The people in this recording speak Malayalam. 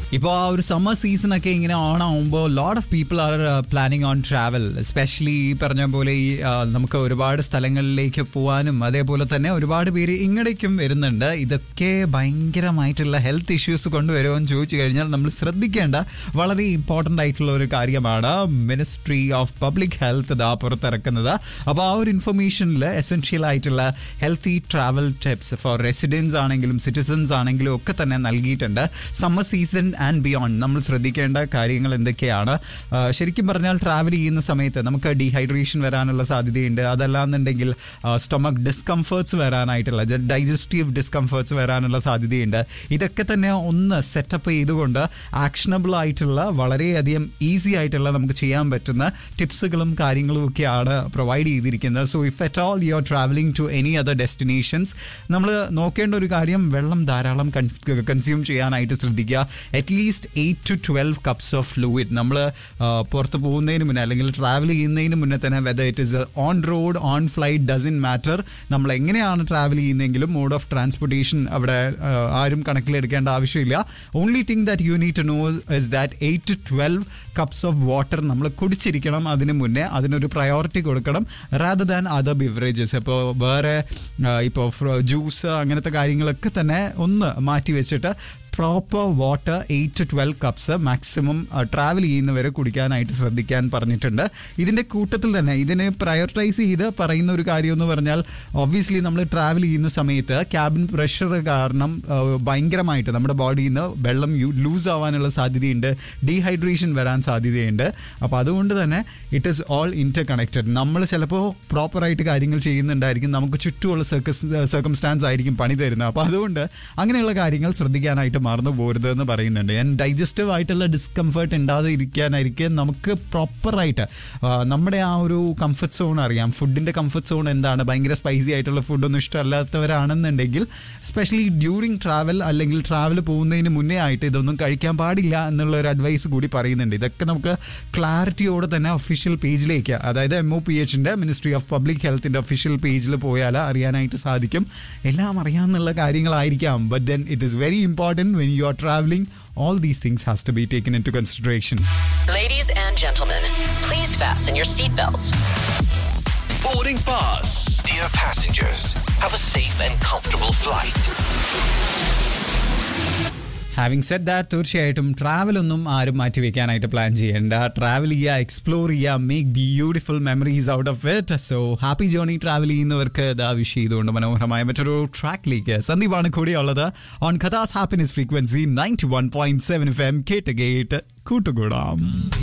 ഇപ്പോൾ ആ ഒരു സമ്മർ സീസൺ ഒക്കെ ഇങ്ങനെ ഓൺ ആവുമ്പോൾ lot of people are planning on travel especially ഈ പറഞ്ഞ പോലെ ഈ ആ, നമുക്ക് ഒരുപാട് സ്ഥലങ്ങളിലേക്ക് പോകാനും അതേപോലെ തന്നെ ഒരുപാട് പേര് ഇങ്ങടേക്കും വരുന്നുണ്ട് ഇതൊക്കെ ഭയങ്കരമായിട്ടുള്ള ഹെൽത്ത് ഇഷ്യൂസ് കൊണ്ടുവരുമെന്ന് ചോദിച്ചു കഴിഞ്ഞാൽ നമ്മൾ ശ്രദ്ധിക്കേണ്ട വളരെ ഇമ്പോർട്ടൻ്റ് ആയിട്ടുള്ള ഒരു കാര്യമാണ് മിനിസ്ട്രി ഓഫ് പബ്ലിക് ഹെൽത്ത് ഇതാ പുറത്തിറക്കുന്നത് അപ്പോൾ ആ ഒരു ഇൻഫർമേഷനിൽ എസെൻഷ്യൽ ആയിട്ടുള്ള healthy travel tips for residents ആണെങ്കിലും സിറ്റിസൺസ് ആണെങ്കിലും ഒക്കെ തന്നെ നൽകിയിട്ടുണ്ട് സമ്മർ സീസൺ ആൻഡ് ബിയോണ്ട് നമ്മൾ ശ്രദ്ധിക്കേണ്ട കാര്യങ്ങൾ എന്തൊക്കെയാണ് ആ, ശരിക്കും പറഞ്ഞാൽ ട്രാവൽ ചെയ്യുന്ന സമയത്ത് നമുക്ക് ഡീഹൈഡ്രേഷൻ വരാനുള്ള സാധ്യതയുണ്ട് അതല്ലാന്നുണ്ടെങ്കിൽ സ്റ്റൊമക് ഡിസ്കംഫേർട്സ് വരാനായിട്ടുള്ള ഡൈജസ്റ്റീവ് ഡിസ്കംഫേർട്സ് വരാനുള്ള സാധ്യതയുണ്ട് ഇതൊക്കെ തന്നെ ഒന്ന് സെറ്റപ്പ് ചെയ്തുകൊണ്ട് ആക്ഷനബിൾ ആയിട്ടുള്ള വളരെയധികം ഈസി ആയിട്ടുള്ള നമുക്ക് ചെയ്യാൻ പറ്റുന്ന ടിപ്സുകളും കാര്യങ്ങളും ഒക്കെയാണ് പ്രൊവൈഡ് ചെയ്തിരിക്കുന്നത് so if at all you are travelling to any other destinations നമ്മൾ നോക്കേണ്ട ഒരു കാര്യം വെള്ളം ധാരാളം കൺസ്യൂം ചെയ്യാനായിട്ട് ശ്രദ്ധിക്കുക at least eight to twelve cups of fluid നമ്മൾ പുറത്ത് പോകുന്നതിന് മുന്നേ അല്ലെങ്കിൽ ട്രാവൽ ചെയ്യുന്നതിന് മുന്നേ തന്നെ whether it is on road on flight doesn't matter നമ്മൾ എങ്ങനെയാണ് ട്രാവൽ ചെയ്യുന്നതെങ്കിലും മോഡ് ഓഫ് ട്രാൻസ്പോർട്ടേഷൻ അവിടെ ആ, ആരും കണക്കിലെടുക്കേണ്ട ആവശ്യമില്ല only thing that you need to know is that eight to twelve cups of water നമ്മൾ കുടിച്ചിരിക്കണം അതിന് മുന്നേ അതിനൊരു പ്രയോറിറ്റി കൊടുക്കണം റാദർ ദാൻ അതർ ബിവറേജസ് ഇപ്പോൾ വേറെ ഇപ്പോൾ ജ്യൂസ് അങ്ങനത്തെ കാര്യങ്ങളൊക്കെ തന്നെ ഒന്ന് മാറ്റി വെച്ചിട്ട് proper water eight to twelve cups maximum travel ചെയ്യുന്നവരെ കുടിക്കാനായിട്ട് ശ്രദ്ധിക്കാൻ പറഞ്ഞിട്ടുണ്ട് ഇതിൻ്റെ കൂട്ടത്തിൽ തന്നെ ഇതിനെ പ്രയോറിറ്റൈസ് ചെയ്ത് പറയുന്ന ഒരു കാര്യം എന്ന് പറഞ്ഞാൽ ഒബ്വിയസ്ലി നമ്മൾ ട്രാവൽ ചെയ്യുന്ന സമയത്ത് ക്യാബിൻ പ്രഷർ കാരണം ആ, ഭയങ്കരമായിട്ട് നമ്മുടെ ബോഡിയിൽ നിന്ന് വെള്ളം ലൂസ് ആവാനുള്ള സാധ്യതയുണ്ട് ഡീഹൈഡ്രേഷൻ വരാൻ സാധ്യതയുണ്ട് അപ്പോൾ അതുകൊണ്ട് തന്നെ it is all interconnected നമ്മൾ ചിലപ്പോൾ പ്രോപ്പറായിട്ട് കാര്യങ്ങൾ ചെയ്യുന്നുണ്ടായിരിക്കും നമുക്ക് ചുറ്റുമുള്ള സർക്കസ് സർക്കംസ്റ്റാൻസ് ആയിരിക്കും പണി തരുന്നത് അപ്പോൾ അതുകൊണ്ട് അങ്ങനെയുള്ള കാര്യങ്ങൾ ശ്രദ്ധിക്കാനായിട്ട് മറന്നു പോരുത് എന്ന് പറയുന്നുണ്ട് ഞാൻ ഡൈജസ്റ്റീവ് ആയിട്ടുള്ള ഡിസ്കംഫർട്ട് ഉണ്ടാതെ ഇരിക്കാനായിരിക്കും നമുക്ക് പ്രോപ്പറായിട്ട് നമ്മുടെ ആ ഒരു കംഫർട്ട് സോൺ അറിയാം ഫുഡിൻ്റെ കംഫർട്ട് സോൺ എന്താണ് ഭയങ്കര സ്പൈസി ആയിട്ടുള്ള ഫുഡൊന്നും ഇഷ്ടമല്ലാത്തവരാണെന്നുണ്ടെങ്കിൽ സ്പെഷ്യലി ഡ്യൂറിങ് ട്രാവൽ അല്ലെങ്കിൽ ട്രാവൽ പോകുന്നതിന് മുന്നേ ആയിട്ട് ഇതൊന്നും കഴിക്കാൻ പാടില്ല എന്നുള്ള ഒരു അഡ്വൈസ് കൂടി പറയുന്നുണ്ട് ഇതൊക്കെ നമുക്ക് ക്ലാരിറ്റിയോടെ തന്നെ ഒഫീഷ്യൽ പേജിലേക്ക് അതായത് എം ഒ പി എച്ചിൻ്റെ മിനിസ്ട്രി ഓഫ് പബ്ലിക് ഹെൽത്തിൻ്റെ ഒഫീഷ്യൽ പേജിൽ പോയാൽ അറിയാനായിട്ട് സാധിക്കും എല്ലാം അറിയാമെന്നുള്ള കാര്യങ്ങളായിരിക്കാം but then it is very important when you are travelling all these things has to be taken into consideration Ladies and gentlemen, please fasten your seatbelts. Boarding pass. Dear passengers, have a safe and comfortable flight. Having set that തീർച്ചയായിട്ടും ട്രാവൽ ഒന്നും ആരും മാറ്റി വെക്കാനായിട്ട് പ്ലാൻ ചെയ്യേണ്ട ട്രാവൽ ചെയ്യുക എക്സ്പ്ലോർ ചെയ്യുക make beautiful memories out of it so happy journey travel ചെയ്യുന്നവർക്ക് ഇതാ വിഷ് ചെയ്തുകൊണ്ട് മനോഹരമായ മറ്റൊരു ട്രാക്കിലേക്ക് സന്ദീപാണ് കൂടിയുള്ളത് ഓൺ കഥാസ് happiness frequency ninety one point seven F M കേട്ട് കേട്ട് കൂട്ടുകൂടാം